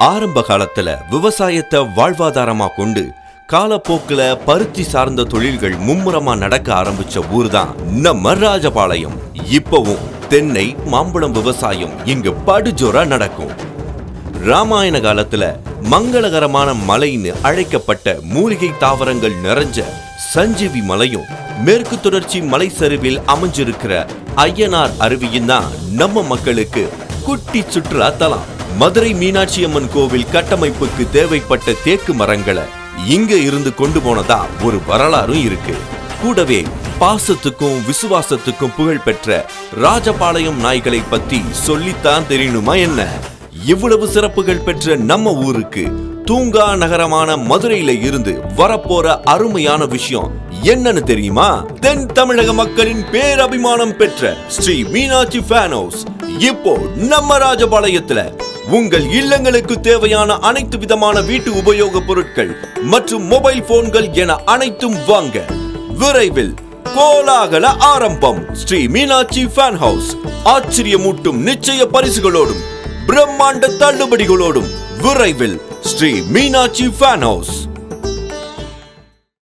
ஆரம்ப காலத்துல விவசாயத்தை வாழ்வாதாரமா கொண்டு காலப்போக்குல பருத்தி சார்ந்த தொழில்கள் மும்முரமா நடக்க ஆரம்பிச்ச ஊர் தான் நம்ம ராஜபாளையம் இப்பவும் தென்னை மாம்பழம் விவசாயம் இங்கு படுஜோரா நடக்கும் ராமாயண காலத்துல மங்களகரமான மலைன்னு அழைக்கப்பட்ட மூலிகை தாவரங்கள் நிறைஞ்ச சஞ்சீவி மலையும் மேற்கு தொடர்ச்சி மலை சரிவில் அமைஞ்சிருக்கிற ஐயனார் அருவியும் தான் நம்ம மக்களுக்கு குட்டி சுற்றுலா தலம் மதுரை மீனாட்சி அம்மன் கோவில் கட்டமைப்புக்கு தேவைப்பட்ட தேக்கு மரங்களை இங்க இருந்து கொண்டு போனதா ஒரு வரலாறும் இருக்கு கூடவே பாசத்துக்கும் விசுவாசத்துக்கும் புகழ்பெற்ற ராஜபாளையம் நாய்களை பத்தி சொல்லித்தான் தெரியணுமா என்ன இவ்வளவு சிறப்புகள் பெற்ற நம்ம ஊருக்கு தூங்கா நகரமான மதுரையில இருந்து வரப்போற அருமையான விஷயம் என்னன்னு தெரியுமா தென் தமிழக மக்களின் பேரபிமானம் பெற்ற ஸ்ரீ மீனாட்சி ஃபேன் ஹவுஸ் இப்போ நம்ம ராஜபாளையத்துல உங்கள் இல்லங்களுக்கு தேவையான அனைத்து விதமான வீட்டு உபயோக பொருட்கள் மற்றும் மொபைல் போன்கள் என அனைத்தும் வாங்க விரைவில் கோலாகல ஆரம்பம் ஸ்ரீ மீனாட்சி ஃபேன் ஹவுஸ் ஆச்சரியமூட்டும் நிச்சய பரிசுகளோடும் பிரம்மாண்ட தள்ளுபடிகளோடும் விரைவில் ஸ்ரீ மீனாட்சி ஃபேன் ஹவுஸ்